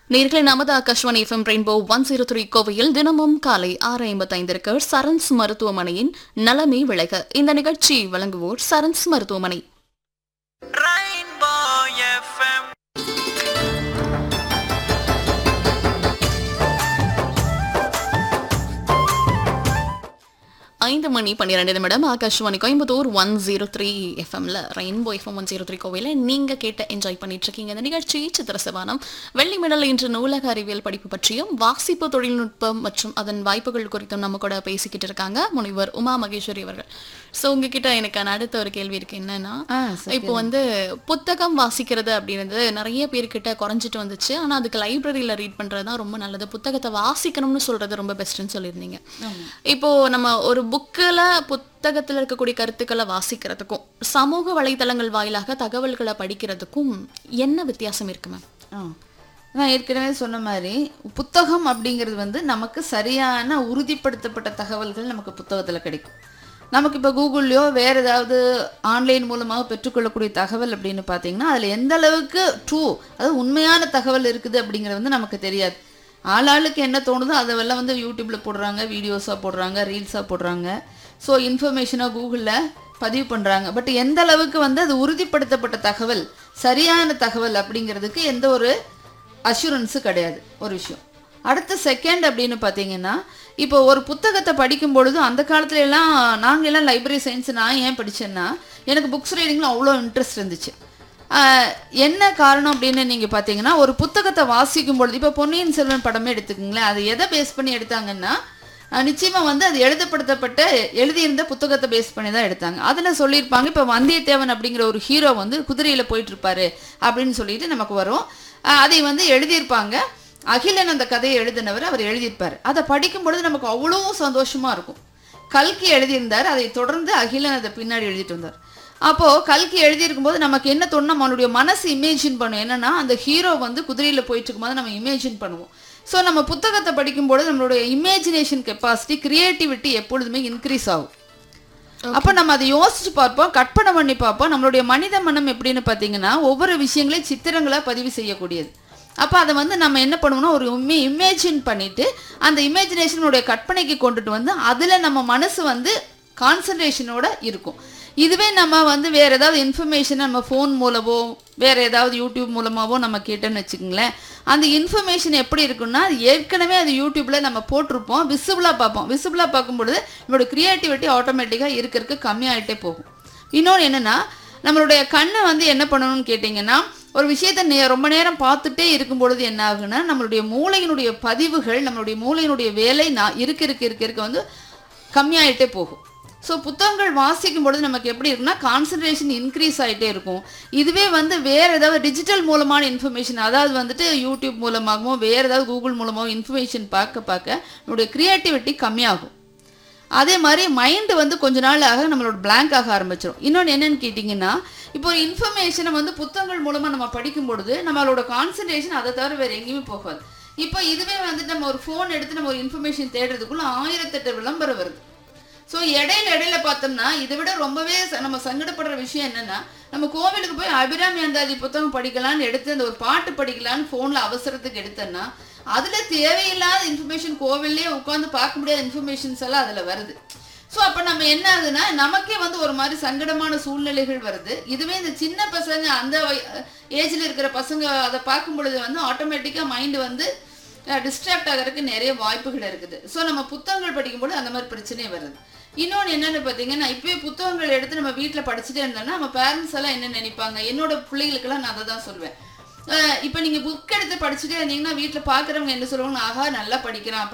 நேர்களை நமது Akashvani FM rainbow one zero three கோவையில் தினமும் காலை ஆறு ஐம்பத்தைந்திற்கு சரண்ஸ் மருத்துவமனையின் நலமே விளைக இந்த நிகழ்ச்சி வழங்குவோர் சரண்ஸ் மருத்துவமனை Rainbow FM. ஐந்து மணி பன்னிரெண்டு நிமிடம் Akashvani Coimbatore one zero three எஃப்எம்ல rainbow FM one zero three கோவையில் நீங்க கேட்ட என்ஜாய் பண்ணிட்டு இருக்கீங்க இந்த நிகழ்ச்சி சித்திர சிவானம் வெள்ளி மெடல் இன்று நூலக அறிவியல் படிப்பு பற்றியும் வாசிப்பு தொழில்நுட்பம் மற்றும் அதன் வாய்ப்புகள் குறித்தும் நம்ம கூட பேசிக்கிட்டு இருக்காங்க முனைவர் உமா மகேஸ்வரி அவர்கள் ஸோ உங்ககிட்ட எனக்கான அடுத்த ஒரு கேள்வி இருக்கு என்னன்னா ஆ, சரி. இப்போ வந்து புத்தகம் வாசிக்கிறது அப்படின்றது நிறைய பேர்கிட்ட குறைஞ்சிட்டு வந்துச்சு ஆனா அதுக்கு லைப்ரரியில ரீட் பண்றது தான் ரொம்ப நல்லது புத்தகத்தை வாசிக்கணும்னு சொல்றது ரொம்ப பெஸ்ட்னு சொல்லியிருந்தீங்க இப்போ நம்ம ஒரு புக்கில் புத்தகத்தில் இருக்கக்கூடிய கருத்துக்களை வாசிக்கிறதுக்கும் சமூக வலைதளங்கள் வாயிலாக தகவல்களை படிக்கிறதுக்கும் என்ன வித்தியாசம் இருக்கு மேம் ஆ. நான் ஏற்கனவே சொன்ன மாதிரி புத்தகம் அப்படிங்கிறது வந்து நமக்கு சரியான உறுதிப்படுத்தப்பட்ட தகவல்கள் நமக்கு புத்தகத்தில் கிடைக்கும் நமக்கு இப்போ கூகுள்லையோ வேறு ஏதாவது ஆன்லைன் மூலமாக பெற்றுக்கொள்ளக்கூடிய தகவல் அப்படின்னு பார்த்தீங்கன்னா அதில் எந்த அளவுக்கு ட்ரூ அதாவது உண்மையான தகவல் இருக்குது அப்படிங்கிறது வந்து நமக்கு தெரியாது ஆளாளுக்கு என்ன தோணுதோ அதெல்லாம் வந்து யூடியூப்பில் போடுறாங்க வீடியோஸாக போடுறாங்க ரீல்ஸாக போடுறாங்க ஸோ இன்ஃபர்மேஷனாக கூகுளில் பதிவு பண்ணுறாங்க பட் எந்த அளவுக்கு வந்து அது உறுதிப்படுத்தப்பட்ட தகவல் சரியான தகவல் அப்படிங்கிறதுக்கு எந்த ஒரு அஷூரன்ஸு கிடையாது ஒரு விஷயம் அடுத்த செகண்ட் அப்படின்னு பார்த்தீங்கன்னா இப்போ ஒரு புத்தகத்தை படிக்கும் பொழுது அந்த காலத்துல எல்லாம் நாங்கள் எல்லாம் லைப்ரரி சயின்ஸ் நான் ஏன் படித்தேன்னா எனக்கு புக்ஸ் ரீடிங்கில் அவ்வளோ இன்ட்ரெஸ்ட் இருந்துச்சு ஆஹ் என்ன காரணம் அப்படின்னு நீங்கள் பார்த்தீங்கன்னா ஒரு புத்தகத்தை வாசிக்கும் பொழுது இப்போ பொன்னியின் செல்வன் படமே எடுத்துக்கோங்களேன் அதை எதை பேஸ் பண்ணி எடுத்தாங்கன்னா ஆஹ் நிச்சயமா வந்து அது எழுதப்படுத்தப்பட்ட எழுதியிருந்த புத்தகத்தை பேஸ் பண்ணி தான் எடுத்தாங்க அதில் சொல்லியிருப்பாங்க இப்போ வந்தியத்தேவன் அப்படிங்கிற ஒரு ஹீரோ வந்து குதிரையில் போயிட்டு இருப்பாரு அப்படின்னு சொல்லிட்டு நமக்கு வரும் ஆஹ் அதை வந்து எழுதியிருப்பாங்க அகிலன் அந்த கதையை எழுதினவர் அவர் எழுதியிருப்பார் அதை படிக்கும் பொழுது நமக்கு அவ்வளோ சந்தோஷமா இருக்கும் கல்கி எழுதியிருந்தார் அதை தொடர்ந்து அகிலன் அதை பின்னாடி எழுதிட்டு வந்தார் அப்போ கல்கி எழுதியிருக்கும் போது நமக்கு என்ன தோணும் நம்மளுடைய மனசு இமேஜின் பண்ணும் என்னன்னா அந்த ஹீரோ வந்து குதிரையில போயிட்டு இருக்கும்போது நம்ம இமேஜின் பண்ணுவோம் ஸோ நம்ம புத்தகத்தை படிக்கும்போது நம்மளுடைய இமேஜினேஷன் கெப்பாசிட்டி கிரியேட்டிவிட்டி எப்பொழுதுமே இன்க்ரீஸ் ஆகும் அப்போ நம்ம அதை யோசிச்சு பார்ப்போம் கற்பனை பண்ணி பார்ப்போம் நம்மளுடைய மனித மனம் எப்படின்னு பார்த்தீங்கன்னா ஒவ்வொரு விஷயங்களையும் சித்திரங்களா பதிவு செய்யக்கூடியது அப்போ அதை வந்து நம்ம என்ன பண்ணுவோம்னா ஒரு உண்மை இமேஜின் பண்ணிட்டு அந்த இமேஜினேஷனுடைய கற்பனைக்கு கொண்டுட்டு வந்து அதில் நம்ம மனசு வந்து கான்சன்ட்ரேஷனோட இருக்கும் இதுவே நம்ம வந்து வேற ஏதாவது இன்ஃபர்மேஷன் நம்ம ஃபோன் மூலமோ வேற ஏதாவது யூடியூப் மூலமாவோ நம்ம கேட்டோன்னு வச்சுக்கோங்களேன் அந்த இன்ஃபர்மேஷன் எப்படி இருக்குன்னா அது ஏற்கனவே அது யூடியூப்ல நம்ம போட்டிருப்போம் விசிபிளாக பார்ப்போம் விசிபிளாக பார்க்கும்பொழுது நம்மளோட கிரியேட்டிவிட்டி ஆட்டோமேட்டிக்காக இருக்க இருக்க கம்மியாயிட்டே போகும் இன்னொன்று என்னன்னா நம்மளுடைய கண்ணை வந்து என்ன பண்ணணும்னு கேட்டிங்கன்னா ஒரு விஷயத்தை நே ரொம்ப நேரம் பார்த்துட்டே இருக்கும் பொழுது என்ன ஆகுன்னா நம்மளுடைய மூளையினுடைய பதிவுகள் நம்மளுடைய மூளையினுடைய வேலை நான் இருக்க இருக்க இருக்க இருக்க வந்து கம்மியாயிட்டே போகும் ஸோ புத்தகங்கள் வாசிக்கும் பொழுது நமக்கு எப்படி இருக்குன்னா கான்சன்ட்ரேஷன் இன்க்ரீஸ் ஆகிட்டே இருக்கும் இதுவே வந்து வேறு ஏதாவது டிஜிட்டல் மூலமான இன்ஃபர்மேஷன் அதாவது வந்துட்டு யூடியூப் மூலமாகவோ வேறு ஏதாவது கூகுள் மூலமாகவோ இன்ஃபர்மேஷன் பார்க்க பார்க்க நம்மளுடைய க்ரியேட்டிவிட்டி கம்மியாகும் அதே மாதிரி மைண்டு வந்து கொஞ்ச நாள் ஆக நம்மளோட blank ஆக ஆரம்பிச்சிடும் இன்னொன்று என்னன்னு கேட்டிங்கன்னா இப்போ ஒரு இன்ஃபர்மேஷனை வந்து புத்தகங்கள் மூலமாக நம்ம படிக்கும் பொழுது நம்மளோட கான்சன்ட்ரேஷன் அதை தவிர வேறு எங்கேயுமே போகாது இப்போ இதுவே வந்துட்டு நம்ம ஒரு ஃபோன் எடுத்து நம்ம ஒரு இன்ஃபர்மேஷன் தேடுறதுக்குள்ள ஆயிரத்தெட்டு விளம்பரம் வருது ஸோ இடையில இடையில பார்த்தோம்னா இதை விட ரொம்பவே ச- நம்ம சங்கடப்படுற விஷயம் என்னன்னா நம்ம கோவிலுக்கு போய் அபிராமி அந்தாதி புத்தகம் படிக்கலாம்னு எடுத்து அந்த ஒரு பாட்டு படிக்கலாம்னு ஃபோனில் அவசரத்துக்கு எடுத்தேன்னா அதில் தேவையில்லாத இன்ஃபர்மேஷன் கோவில்லே உட்காந்து பார்க்க முடியாத இன்ஃபர்மேஷன்ஸ் எல்லாம் அதில் வருது ஸோ அப்போ நம்ம என்ன ஆகுதுன்னா நமக்கே வந்து ஒரு மாதிரி சங்கடமான சூழ்நிலைகள் வருது இதுவே இந்த சின்ன பசங்க அந்த ஏஜில் இருக்கிற பசங்க அதை பார்க்கும் பொழுது வந்து ஆட்டோமேட்டிக்காக மைண்டு வந்து டிஸ்ட்ராக்ட் ஆகிறதுக்கு நிறைய வாய்ப்புகள் இருக்குது ஸோ நம்ம புத்தகங்கள் படிக்கும்போது அந்த மாதிரி பிரச்சனையே வருது இன்னொன்று என்னென்னு பார்த்தீங்கன்னா இப்போயே புத்தகங்கள் எடுத்து நம்ம வீட்டில் படிச்சுட்டே இருந்தோம்னா நம்ம பேரண்ட்ஸ் எல்லாம் என்ன நினைப்பாங்க என்னோட பிள்ளைகளுக்கெல்லாம் நான் அதை தான் சொல்வேன் இப்போ நீங்கள் புக் எடுத்து படிச்சுட்டே இருந்தீங்கன்னா வீட்டில் பார்க்குறவங்க என்ன சொல்லுவாங்க ஆஹா நல்லா படிக்கிறான்